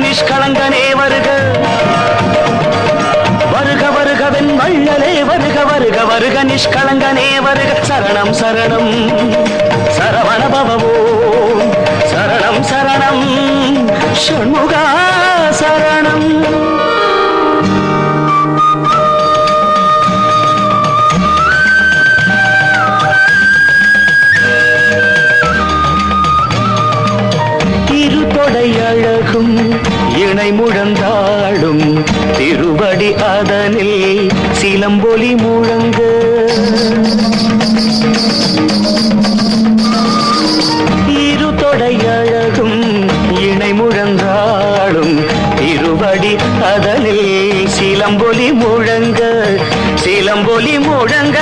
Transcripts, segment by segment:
நிஷ்களங்கனே வருக வருக வருகவென் வள்ளலே வருக வருக வருக நிஷ்களங்கனே வருக சரணம் சரணம் சரவண பவவோ சரணம் சரணம் ஷண்முகா சரணம் திருத்தொடை அழகும் இணை முழந்தாளும் திருவடி அதனில் சிலம்பொலி முழங்க இருதொடை அழகும் இணை முழந்தாளும் திருவடி அதனில் சிலம்பொலி முழங்க சிலம்பொலி முழங்க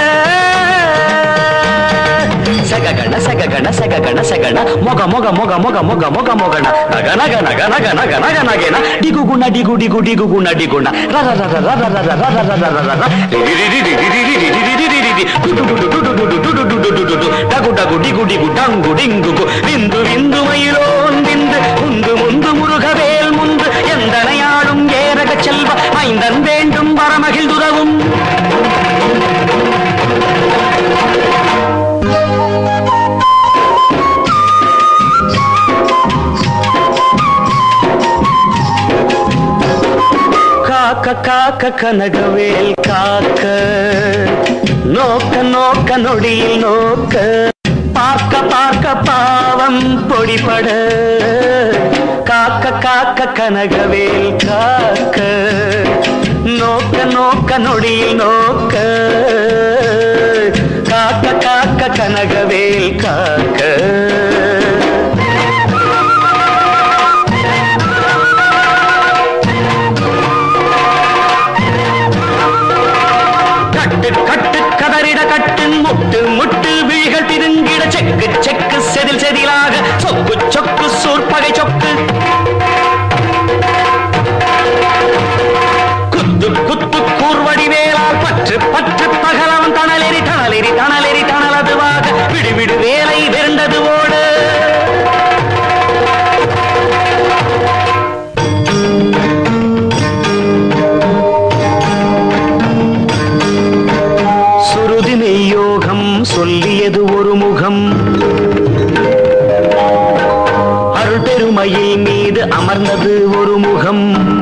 சககண சககண சககண சகண மொக மொக மொக மொக மொக மொக மொகண நக நக நக நக நக நக நகேன டிகு குண டிகு டிகு டிகு குண டிகுண ர ர ர ர ர ர ர ர ர ர ர ர ர ரி ரி ரி ரி ரி ரி ரி ரி ரி ரி ரி ரி ரி டு டு டு டு டு டு டு டு டு டு டு டு டு டகு டகு டிகு டிகு டங்கு டிங்கு கு விந்து விந்து மயிலோன் விந்து முந்து முந்து முருகவேல் முந்து எந்தனையாடும் ஏரக செல்வ மைந்தன் வேண்டும் வரமகிழ் துறவும் காக்க காக்க கனகவேல் காக்க நோக்க நோக்க நொடியில் நோக்க பார்க்க பார்க்க பாவம் பொடிபட காக்க காக்க கனகவேல் காக்க நோக்க நோக்க நொடியில் நோக்க காக்க காக்க கனகவேல் காக்க கட்டு கட்டு கதறிட கட்டு முட்டு முட்டு விழிகள் பிதுங்கிட செக்கு செக்கு செதில் செதிலாக சொக்கு சொக்கு சூர்பகை சொக்கு குத்து குத்து கூர்வடி வேளால் பற்று பற்று பகலவன் தணலெறி தணலெறி தணலெறி தணலதுவாக விடு விடு வேலை விருண்டது ஓடு சுருதி மெய்யோகம் சொல்லியது ஒரு முகம் அருள் பெருமையில் மீது அமர்ந்தது ஒரு முகம்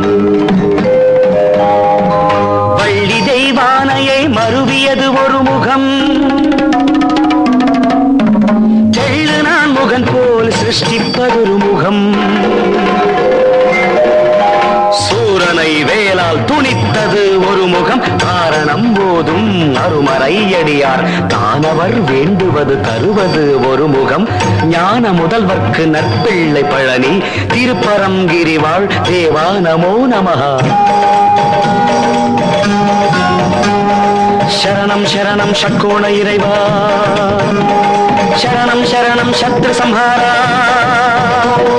வள்ளி தெய்வானையை மருவியது ஒரு முகம் தெள்ளு நான் முகன் போல் சிருஷ்டிப்பதொரு முகம் சூரனை வேலால் துணித்தது ஒரு முகம் காரணம் போதும் அருமறையடியார் தானவர் வேண்டுவது தருவது ஒரு முகம் ஞான முதல்வர்க்கு நற்பிள்ளை பழனி திருப்பரங்கிரி வாழ் தேவா நமோ நமஹா சரணம் சரணம் ஷட்கோண இறைவா சரணம் சரணம் சத்ரு சம்ஹாரா